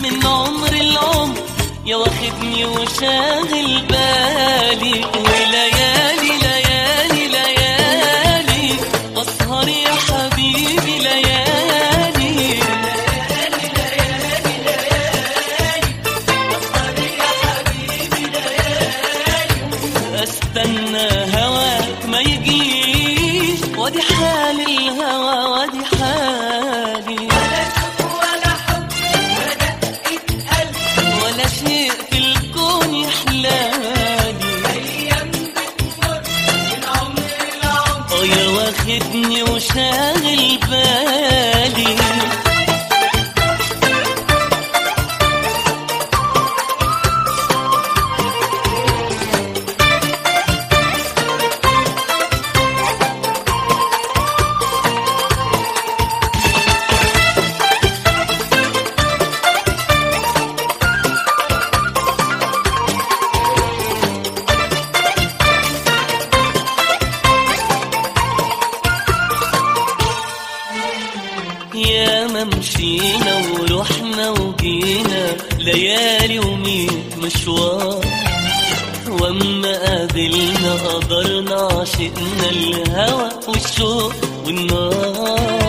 من عمر العمر يا واخدني وشاغل بالي وليالي ليالي ليالي بسهر يا حبيبي ليالي استنى هواك ما يجيش وادي حال الهوى وادي حالي ولا شيء في الكون يحلالي اه يا واخدني وشاغل بالي يا ما مشينا ورحنا وجينا ليالي وميت مشوار واما قابلنا قدرنا عشقنا الهوى والشوق والنار